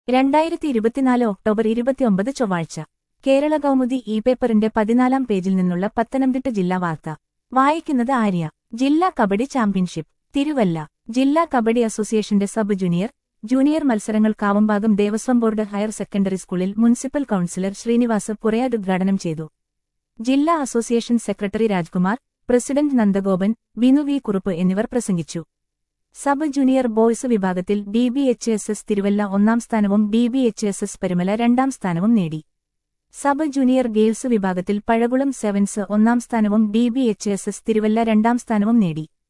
രണ്ടായിരത്തി ഇരുപത്തിനാല് ഒക്ടോബർ ഇരുപത്തിയൊമ്പത് ചൊവ്വാഴ്ച കേരള കൗമുദി ഇ പേപ്പറിന്റെ പതിനാലാം പേജിൽ നിന്നുള്ള പത്തനംതിട്ട ജില്ലാ വാർത്ത വായിക്കുന്നത് ആര്യ ജില്ലാ കബഡി ചാമ്പ്യൻഷിപ്പ് തിരുവല്ല ജില്ലാ കബഡി അസോസിയേഷന്റെ സബ് ജൂനിയർ ജൂനിയർ മത്സരങ്ങൾ Kavumbhagam Devaswom board higher secondary സ്കൂളിൽ മുനിസിപ്പൽ കൌൺസിലർ ശ്രീനിവാസ് പുറയാട് ഉദ്ഘാടനം ചെയ്തു ജില്ലാ association secretary Rajkumar president Nandagopan Vinu V Kurup എന്നിവർ പ്രസംഗിച്ചു സബ് ജൂനിയർ ബോയ്സ് വിഭാഗത്തിൽ D B H S S Thiruvalla ഒന്നാം സ്ഥാനവും D B H S S Parumala രണ്ടാം സ്ഥാനവും നേടി സബ് ജൂനിയർ ഗേൾസ് വിഭാഗത്തിൽ പഴകുളം സെവൻസ് ഒന്നാം സ്ഥാനവും D B H S S Thiruvalla രണ്ടാം സ്ഥാനവും നേടി